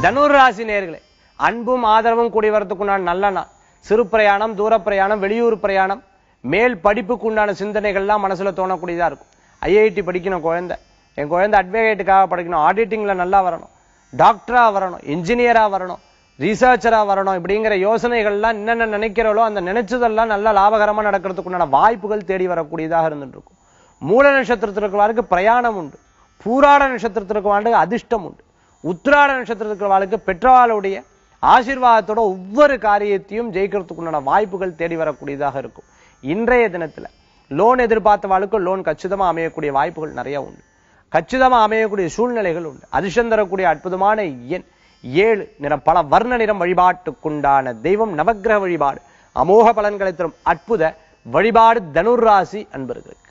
தனுர் ராசி நேர்களே அன்பும் ஆதரவும் கூடி வரத்துக்குண்டான நல்ல நாள் சிறு பிரயாணம் தூர பிரயாணம் வெளியூர் பிரயாணம் மேல் படிப்புக்கு உண்டான சிந்தனைகள்லாம் மனசுல தோணக்கூடியதா இருக்கும் ஐஐடி படிக்கணும் குழந்தை என் குழந்தை அட்வொகேட்டுக்காக படிக்கணும் ஆடிட்டிங்ல நல்லா வரணும் டாக்டரா வரணும் இன்ஜினியரா வரணும் ரிசர்ச்சரா வரணும் இப்படிங்கிற யோசனைகள்லாம் என்னென்ன நினைக்கிறோளோ அந்த நினைச்சதெல்லாம் நல்ல லாபகரமா நடக்கிறதுக்குண்டான வாய்ப்புகள் தேடி வரக்கூடியதாக இருந்துட்டு இருக்கும் மூல நட்சத்திரத்திற்கு பிரயாணம் உண்டு பூராட நட்சத்திரத்திற்கு வாழ்க்கை அதிர்ஷ்டம் உண்டு உத்திராட நட்சத்திரத்திற்கு வாழ்க்கை பெற்றவாளுடைய ஆசீர்வாதத்தோட ஒவ்வொரு காரியத்தையும் ஜெயிக்கிறதுக்குண்டான வாய்ப்புகள் தேடி வரக்கூடியதாக இருக்கும் இன்றைய தினத்துல லோன் எதிர்பார்த்த வாழ்க்கை லோன் கச்சிதமா அமையக்கூடிய வாய்ப்புகள் நிறைய உண்டு கச்சிதமா அமையக்கூடிய சூழ்நிலைகள் உண்டு அதிர்ஷ்டம் தரக்கூடிய அற்புதமான எண் ஏழு நிறம் பல வர்ண நிறம் வழிபாட்டுக்குண்டான தெய்வம் நவக்கிரக வழிபாடு அமோக பலன்களை தரும் அற்புத வழிபாடு தனுர் ராசி அன்பர்களுக்கு